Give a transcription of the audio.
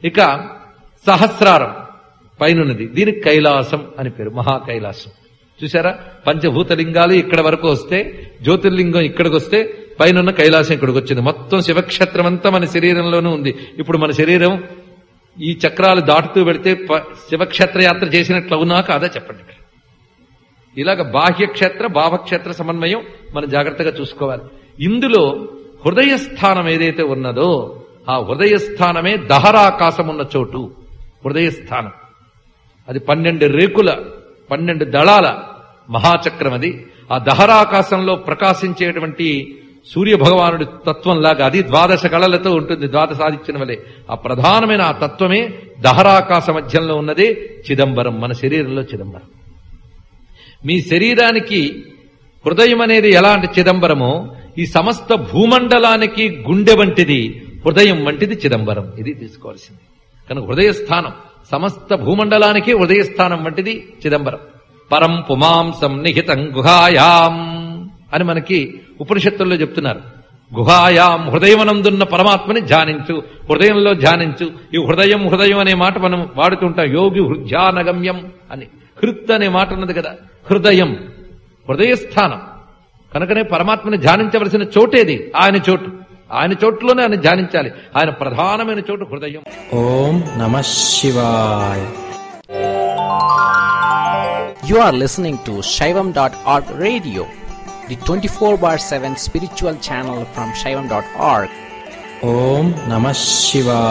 ఇక సహస్రారం పైనున్నది దీనికి కైలాసం అని పేరు మహా కైలాసం చూసారా పంచభూతలింగాలు ఇక్కడ వరకు వస్తే జ్యోతిర్లింగం ఇక్కడికి వస్తే పైన కైలాసం ఇక్కడికి వచ్చింది మొత్తం శివక్షేత్రం అంతా మన శరీరంలోనూ ఉంది ఇప్పుడు మన శరీరం ఈ చక్రాలు దాటుతూ వెళితే ప- శివక్షేత్ర యాత్ర చేసినట్లు అవునా కాదా చెప్పండి ఇక్కడ ఇలాగ బాహ్యక్షేత్ర భావక్షేత్ర సమన్వయం మనం జాగ్రత్తగా చూసుకోవాలి ఇందులో హృదయ స్థానం ఏదైతే ఉన్నదో ఆ హృదయ స్థానమే దహరాకాశం ఉన్న చోటు హృదయ స్థానం అది పన్నెండు రేకుల పన్నెండు దళాల మహాచక్రం అది ఆ దహరాకాశంలో ప్రకాశించేటువంటి సూర్య భగవానుడి తత్వంలాగా అది ద్వాదశ కళలతో ఉంటుంది ద్వాదశ సాధించిన వలె ఆ ప్రధానమైన ఆ తత్వమే దహరాకాశ మధ్యంలో ఉన్నదే చిదంబరం మన శరీరంలో చిదంబరం మీ శరీరానికి హృదయం అనేది ఎలాంటి చిదంబరమో ఈ సమస్త భూమండలానికి గుండె వంటిది హృదయం వంటిది చిదంబరం ఇది తీసుకోవాల్సింది కనుక హృదయ స్థానం సమస్త భూమండలానికి హృదయ స్థానం వంటిది చిదంబరం పరం పుమాంసం నిహితం గుహాయాం అని మనకి ఉపనిషత్తుల్లో చెప్తున్నారు గుహాయాం హృదయమనందున్న పరమాత్మని ధ్యానించు హృదయంలో ధ్యానించు ఈ హృదయం హృదయం అనే మాట మనం వాడుతుంటాం యోగి హృద్యానగమ్యం అని హృత్ అనే మాట ఉన్నది కదా హృదయం హృదయ స్థానం కనుకనే పరమాత్మని ధ్యానించవలసిన చోటేది ఆయన చోటు ఆయన చోటులోనే ఆయన ధ్యానించాలి ఆయన ప్రధానమైన చోటు హృదయం ఓం నమ శివాయ You are listening to Shaivam.org radio, the 24 bar 7 spiritual channel from Shaivam.org. ఓం నమ శివాయ